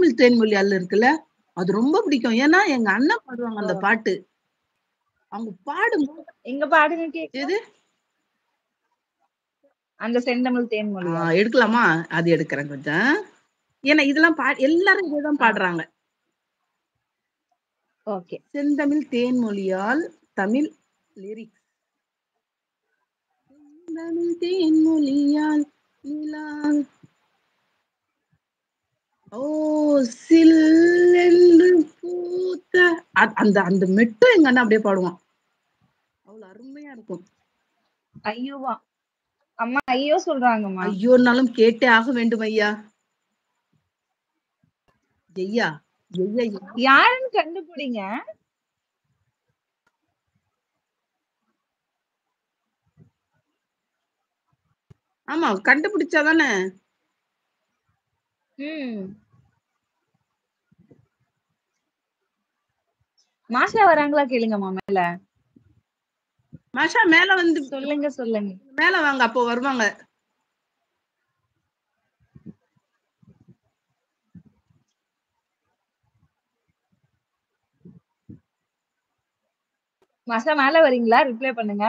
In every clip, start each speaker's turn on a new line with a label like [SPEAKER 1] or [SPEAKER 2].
[SPEAKER 1] செந்தமிழ் தேன்மொழியால் இருக்குல்ல அது ரொம்ப பிடிக்கும் ஏன்னா எங்க அண்ணன் பாடுவாங்க அந்த
[SPEAKER 2] ஓ.
[SPEAKER 1] பாட்டு அவங்க பாடும்
[SPEAKER 2] எங்க பாடுங்க கேக்கு
[SPEAKER 1] எது
[SPEAKER 2] அந்த செந்தமிழ் தேன்மொழி
[SPEAKER 1] ஆ, எடுக்கலாமா அது எடுக்கிறேன் கொஞ்சம் ஏன்னா இதெல்லாம் பா எல்லாரும் இதுதான் பாடுறாங்க
[SPEAKER 2] ஓகே
[SPEAKER 1] செந்தமிழ் தேன்மொழியால் தமிழ் லிரிக்ஸ் செந்தமிழ் தேன்மொழியால் நிலா ஓ சில்லென்று பூத்த அ- அந்த அந்த மெட்டும் எங்க அண்ணா அப்படியே பாடுவான் அவ்வளவு அருமையா இருக்கும்
[SPEAKER 2] ஐயோவா அம்மா ஐயோ சொல்றாங்கம்மா
[SPEAKER 1] ஐயோன்னாலும் கேட்டே ஆக வேண்டும் ஐயா ஐயா ஐயா ஐயா.
[SPEAKER 2] யாருன்னு கண்டுபிடிங்க
[SPEAKER 1] ஆமா கண்டுபிடிச்சாதானே
[SPEAKER 2] ம் மாஷா வராங்களா கேளுங்கம்மா மேல
[SPEAKER 1] மாஷா மேல வந்து
[SPEAKER 2] சொல்லுங்க சொல்லுங்க
[SPEAKER 1] மேல வாங்க அப்போ வருவாங்க
[SPEAKER 2] மாஷா மேல வரீங்களா ரிப்ளை பண்ணுங்க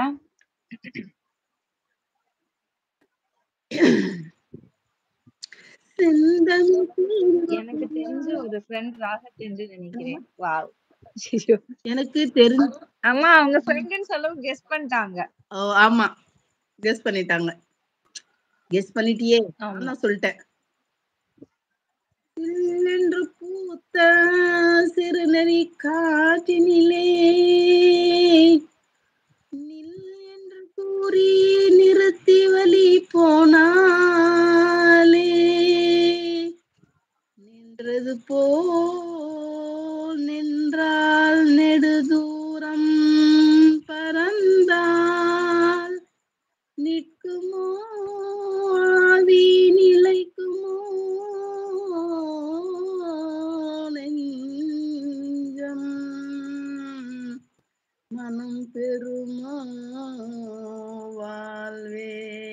[SPEAKER 1] செந்தமிழ்
[SPEAKER 2] எனக்கு தெரிஞ்ச ஒரு ஃப்ரெண்ட் ராக தெரிஞ்சு நினைக்கிறேன் வாவ் ஐயோ.
[SPEAKER 1] எனக்கு தெரிஞ்ச
[SPEAKER 2] அம்மா அவங்க ஃப்ரெண்டுன்னு சொல்லவும் கெஸ் பண்ணிட்டாங்க
[SPEAKER 1] ஓ ஆமா கெஸ் பண்ணிட்டாங்க கெஸ் பண்ணிட்டியே
[SPEAKER 2] ஆமா.
[SPEAKER 1] நான் சொல்லிட்டேன் சில்லென்று பூத்த சிறுநெறி காற்றினிலே நில் என்று கூறி நிறுத்தி வழி போனாலே நின்றது போல் நின்றால் நெடுதூரம் பறந்தால் நிற்குமோ ஆவி நிலைக்குமோ நெஞ்சம் மனம் பெறுமோ வாழ்வே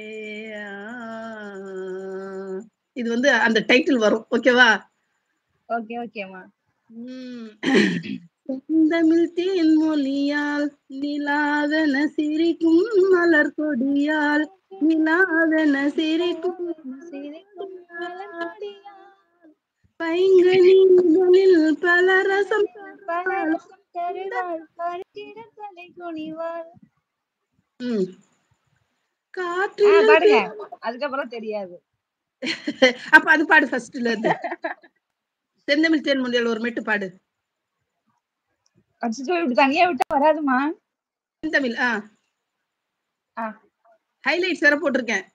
[SPEAKER 1] இது வந்து அந்த டைட்டில் வரும் ஓகேவா
[SPEAKER 2] ஓகே ஓகேம்மா
[SPEAKER 1] உம் செந்தமிழ் தேன்மொழியால் நிலாவென சிரிக்கும் மலர் கொடியால் நிலாவென சிரிக்கும்
[SPEAKER 2] சிரிக்கும் மலர்கொடியா,
[SPEAKER 1] பைங்கனிகளில் பல ரசம்
[SPEAKER 2] பரவசம் தருவாள் பருத்திட தலை குனிவாள்
[SPEAKER 1] உம்.
[SPEAKER 2] ஆ,
[SPEAKER 1] காற்றில்
[SPEAKER 2] பாடுங்க அதுக்கப்புறம் தெரியாது
[SPEAKER 1] அப்ப அது பாடு ஃபர்ஸ்ட்ல இருந்து செந்தமிழ் தேன்மொழியால் ஒரு மெட்டு பாடு
[SPEAKER 2] அச்சோ இப்படி தனியா விட்டா வராதுமா
[SPEAKER 1] செந்தமிழ் ஆ
[SPEAKER 2] ஆ.
[SPEAKER 1] ஹைலைட்ஸ் வேற போட்டிருக்கேன்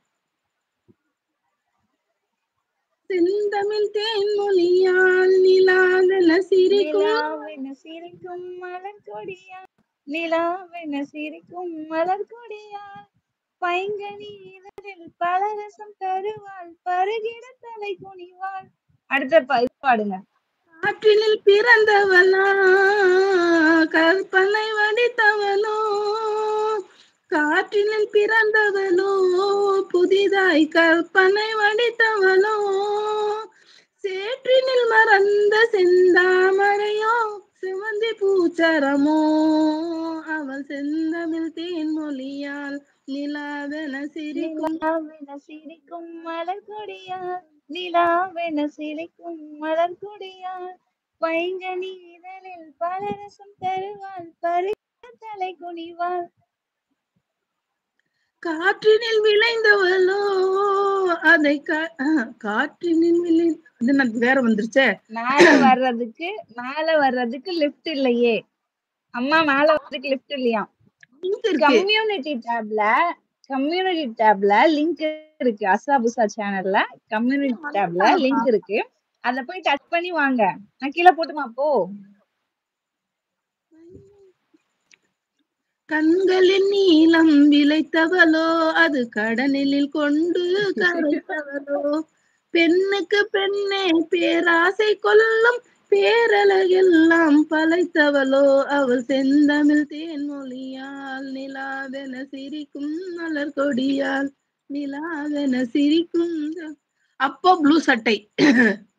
[SPEAKER 1] செந்தமிழ் தேன்மொழியால் நிலாவென சிரிக்கும்
[SPEAKER 2] நிலாவென சிரிக்கும் மலர்கொடியா நிலாவென சிரிக்கும் மலர்கொடியா பைங்கனி இதழில் பலரசம் தருவாள் பருகிட தலை குனிவாள் அடுத்த ப- இது பாடுங்க
[SPEAKER 1] காற்றினில் பிறந்தவளா கற்பனை வடித்தவளோ காற்றினில் பிறந்தவளோ புதிதாய் கற்பனை வடித்தவளோ சேற்றினில் மறந்த செந்தாமரையோ சிவந்தி பூச்சரமோ அவள் செந்தமிழ் தேன்மொழியால் நிலாவென சிரிக்கும்
[SPEAKER 2] நிலாவென சிரிக்கும் மலர்கொடியா நிலாவென சிரிக்கும் மலர்கொடியா பைங்கனி இதழில் பலரசம் தருவாள் பருகிட தலை குனிவாள்
[SPEAKER 1] காற்றினில் விளைந்தவளோ அதை கா- ஆஹ், காற்றினில் விளை இது நான் வேற வந்துருச்சே
[SPEAKER 2] மேல வர்றதுக்கு மேல வர்றதுக்கு லிஃப்ட் இல்லையே அம்மா மேல வர்றதுக்கு லிஃப்ட் இல்லையா
[SPEAKER 1] இங்க இருக்கு
[SPEAKER 2] கம்யூனிட்டி டேப்ல கம்யூனிட்டி டேப்ல லிங்க் இருக்கு அசாபுசா சேனல்ல கம்யூனிட்டி டேப்ல லிங்க் இருக்கு அத போய் டச் பண்ணி வாங்க நான் கீழே போட்டுமா போ
[SPEAKER 1] கண்களின் நீளம் விளைத்தவளோ அது கடனிலில் கொண்டு கரைத்தவளோ பெண்ணுக்கு பெண்ணே பேராசை கொள்ளும் பேரழகெல்லாம் பலைத்தவளோ அவள் செந்தமிழ் தேன்மொழியால் நிலாவென சிரிக்கும் மலர் கொடியால் நிலாவென சிரிக்கும் அப்போ ப்ளூ சட்டை